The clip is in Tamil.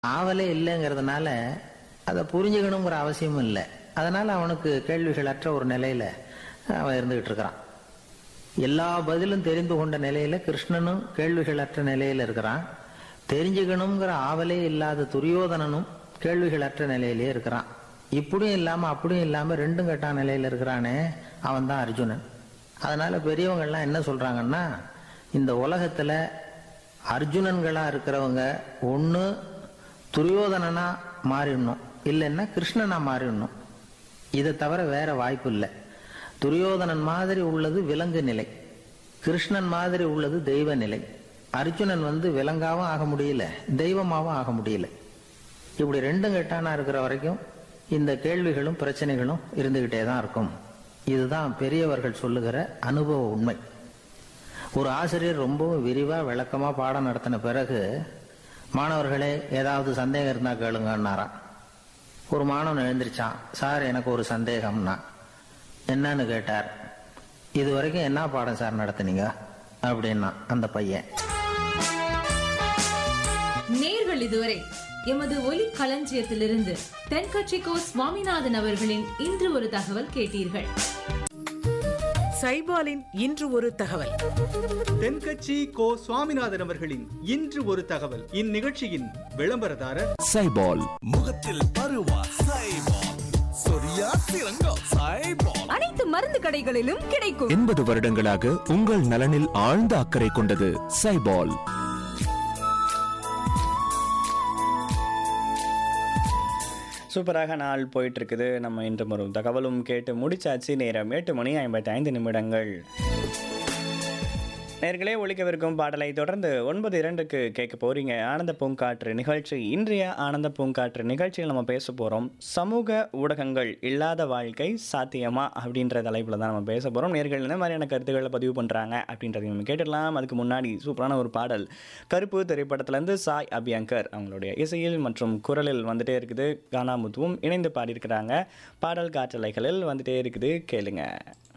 ஆவலே இல்லைங்கிறதுனால அதை புரிஞ்சுக்கணுங்கிற அவசியமும் இல்லை அதனால அவனுக்கு கேள்விகளற்ற ஒரு நிலையில அவன் இருந்துகிட்டு இருக்கிறான் எல்லா பதிலும் தெரிந்து கொண்ட நிலையில கிருஷ்ணனும் கேள்விகளற்ற நிலையில இருக்கிறான் தெரிஞ்சுக்கணுங்கிற ஆவலே இல்லாத துரியோதனனும் கேள்விகளற்ற நிலையிலே இருக்கிறான் இப்படியும் இல்லாம அப்படியும் இல்லாம ரெண்டும் கெட்டான் நிலையில இருக்கிறானே அவன் தான் அர்ஜுனன் அதனால பெரியவங்கள்லாம் என்ன சொல்றாங்கன்னா இந்த உலகத்துல அர்ஜுனன்களா இருக்கிறவங்க ஒண்ணு துரியோதனனா மாறிடணும் இல்லைன்னா கிருஷ்ணனா மாறிடணும் இதை தவிர வேற வாய்ப்பு இல்லை துரியோதனன் மாதிரி உள்ளது விலங்கு நிலை கிருஷ்ணன் மாதிரி உள்ளது தெய்வ நிலை அர்ஜுனன் வந்து விலங்காவும் ஆக முடியல தெய்வமாவும் ஆக முடியல இப்படி ரெண்டும் கெட்டானா இருக்கிற வரைக்கும் இந்த கேள்விகளும் பிரச்சனைகளும் இருந்துகிட்டே தான் இருக்கும் இதுதான் பெரியவர்கள் சொல்லுகிற அனுபவ உண்மை ஒரு ஆசிரியர் ரொம்பவும் விரிவா விளக்கமா பாடம் நடத்தின பிறகு மாணவர்களே ஏதாவது சந்தேகம் இருந்தா கேளுங்கன்னாராம் ஒரு மாணவன் எழுந்திருச்சான் சார் எனக்கு ஒரு சந்தேகம்னா என்னன்னு கேட்டார் இது வரைக்கும் என்ன பாடம் சார் நடத்துனீங்க அப்படின்னா அந்த பையன் நேர்கள் இதுவரை எமது ஒலி களஞ்சியத்திலிருந்து தென்கட்சிக்கோ சுவாமிநாதன் அவர்களின் இன்று ஒரு தகவல் கேட்டீர்கள் சைபாலின் இன்று ஒரு தகவல் தென்கட்சி கோ சுவாமிநாதன் அவர்களின் இன்று ஒரு தகவல் இந்நிகழ்ச்சியின் விளம்பரதாரர் சைபால் முகத்தில் பருவா சைபால் சொரியா சிறங்கோ சைபால் அனைத்து மருந்து கடைகளிலும் கிடைக்கும் எண்பது வருடங்களாக உங்கள் நலனில் ஆழ்ந்த அக்கறை கொண்டது சைபால் சூப்பராக நாள் போயிட்டு இருக்குது நம்ம இன்று ஒரு தகவலும் கேட்டு முடிச்சாச்சு நேரம் எட்டு மணி ஐம்பத்தி ஐந்து நிமிடங்கள் நேர்களே ஒழிக்கவிருக்கும் பாடலை தொடர்ந்து ஒன்பது இரண்டுக்கு கேட்க போறீங்க ஆனந்த பூங்காற்று நிகழ்ச்சி இன்றைய ஆனந்த பூங்காற்று நிகழ்ச்சியில் நம்ம பேச போகிறோம் சமூக ஊடகங்கள் இல்லாத வாழ்க்கை சாத்தியமா அப்படின்ற தலைப்பில் தான் நம்ம பேச போகிறோம் நேர்கள் என்ன மாதிரியான கருத்துக்களை பதிவு பண்ணுறாங்க அப்படின்றதையும் நம்ம கேட்டுடலாம் அதுக்கு முன்னாடி சூப்பரான ஒரு பாடல் கருப்பு திரைப்படத்திலேருந்து சாய் அபியங்கர் அவங்களுடைய இசையில் மற்றும் குரலில் வந்துட்டே இருக்குது கானாமுத்துவும் இணைந்து பாடியிருக்கிறாங்க பாடல் காற்றலைகளில் வந்துட்டே இருக்குது கேளுங்க